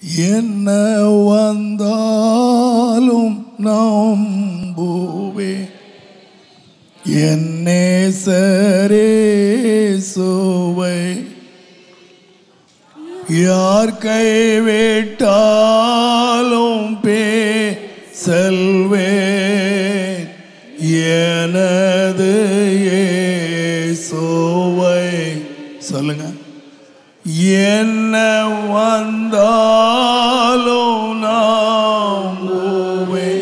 என்ன வந்தாலும் நம்புவே என்னேசரே சுவை யார் கைவிட்டாலும் பே செல்வேன் எனது இயேசுவை சொல்லுங்க என்ன வந்தாலும் நம்புவே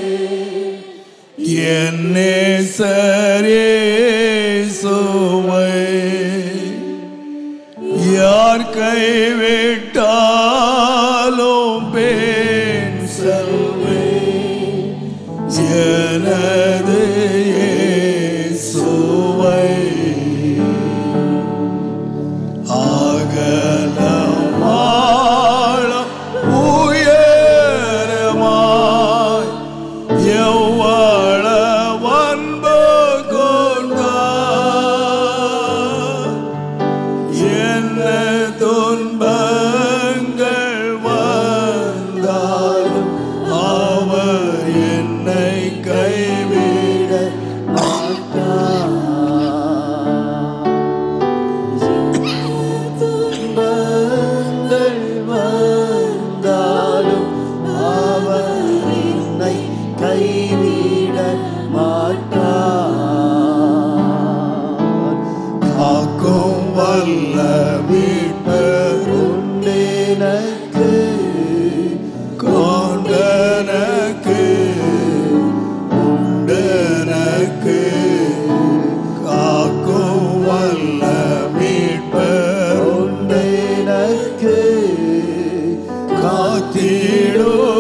என்னே சரே சுவை யார் கைவிட்டாலும் பேன் செல்வே எனது இயேசுவை அகலமாழம் உயரமாய் எவ்வளவு அன்பு கொண்டார். என்ன துன்பங்கள் வந்தாலும் அவர் என்னை கைவிட துன்பங்கள் வந்தாலும் அவர் என்னை கைவிட மாட்டார் காக்கும் வல்ல மீட்பர் உண்டெனக்கு கொண்டனக்கு உண்டனக்கு காக்கும் வல்ல மீட்பர் உண்டெனக்கு காத்திடோ